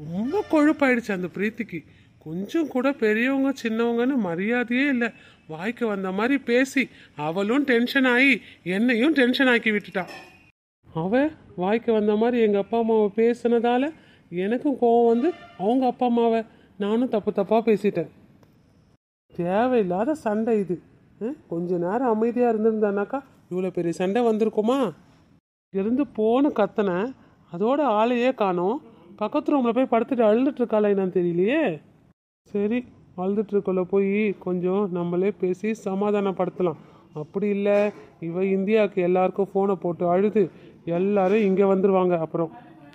ரொம்ப கொழுப்பாயிடுச்சு அந்த பிரீத்திக்கு கொஞ்சம் கூட பெரியவங்க சின்னவங்கன்னு மரியாதையே இல்லை வாய்க்கு வந்த மாதிரி பேசி அவளும் டென்ஷன் ஆகி என்னையும் டென்ஷன் ஆக்கி விட்டுட்டா அவ வாய்க்கு வந்த மாதிரி எங்கள் அப்பா அம்மாவை பேசுனதால எனக்கும் கோவம் வந்து அவங்க அப்பா அம்மாவை நானும் தப்பு தப்பாக பேசிட்டேன் தேவையில்லாத சண்டை இது அஹ், கொஞ்ச நேரம் அமைதியாக இருந்திருந்தானாக்கா இவ்வளோ பெரிய சண்டை வந்திருக்குமா இருந்து போன கத்தனை அதோட ஆளையே காணோம் பக்கத்து ரூமில் போய் படுத்துட்டு அழுதுட்டு இருக்காளா என்னன்னு தெரியலையே சரி அழுதுட்டு இருக்கல போய் கொஞ்சம் நம்மளே பேசி சமாதானப்படுத்தலாம் அப்படி இல்லை இவ இந்தியாவுக்கு எல்லாருக்கும் ஃபோனை போட்டு அழுது எல்லாரும் இங்கே வந்துருவாங்க அப்புறம்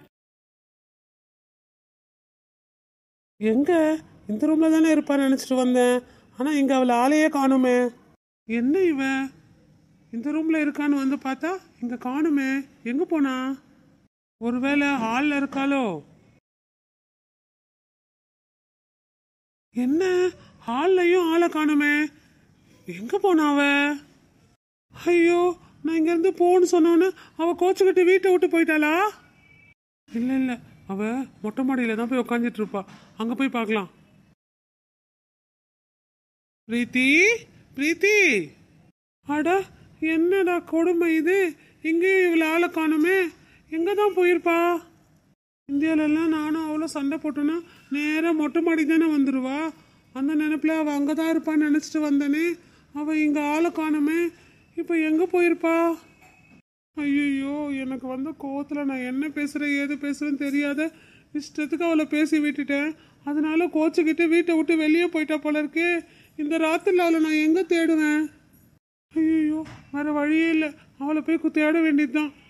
எங்க இந்த ரூம்ல தானே இருப்பான்னு நினச்சிட்டு வந்தேன் ஆனால் இங்கே அவளை ஆளையே காணுமே என்ன இவ இந்த ரூம்ல இருக்கான்னு வந்து பார்த்தா இங்கே காணுமே எங்கே போனா ஒருவேளை ஹாலில் இருக்காளோ என்ன ஹால்லையும் ஆளை காணுமே எங்கே போனா அவ ஐயோ நான் இங்கேருந்து போன்னு சொன்னோன்னே அவள் கோச்சுக்கிட்டு வீட்டை விட்டு போயிட்டாளா இல்லை இல்லை அவ மொட்டை மாடியில் தான் போய் உட்காந்துட்டு இருப்பா அங்கே போய் பார்க்கலாம் பிரீத்தி பிரீத்தி அட என்னடா கொடுமை இது இங்கேயும் இவ்வளோ ஆளை காணுமே எங்கே தான் போயிருப்பா இந்தியாவிலலாம் நானும் அவ்வளோ சண்டை போட்டோன்னா நேராக மொட்டை மாடி தானே வந்துடுவா அந்த நினப்பில் அவள் அங்கே தான் இருப்பான்னு நினச்சிட்டு வந்தேனே அவள் இங்கே ஆளை காணுமே இப்போ எங்கே போயிருப்பா ஐயோ எனக்கு வந்த கோவத்தில் நான் என்ன பேசுகிறேன் ஏது பேசுகிறேன்னு தெரியாத இஷ்டத்துக்கு அவளை பேசி விட்டுட்டேன் அதனால கோச்சுக்கிட்டு வீட்டை விட்டு வெளியே போயிட்டா போல இருக்கே இந்த ராத்திரில அவளை நான் எங்கே தேடுவேன் ஐயோ வேற வழியே இல்லை அவளை போய் கு- தேட வேண்டியதுதான்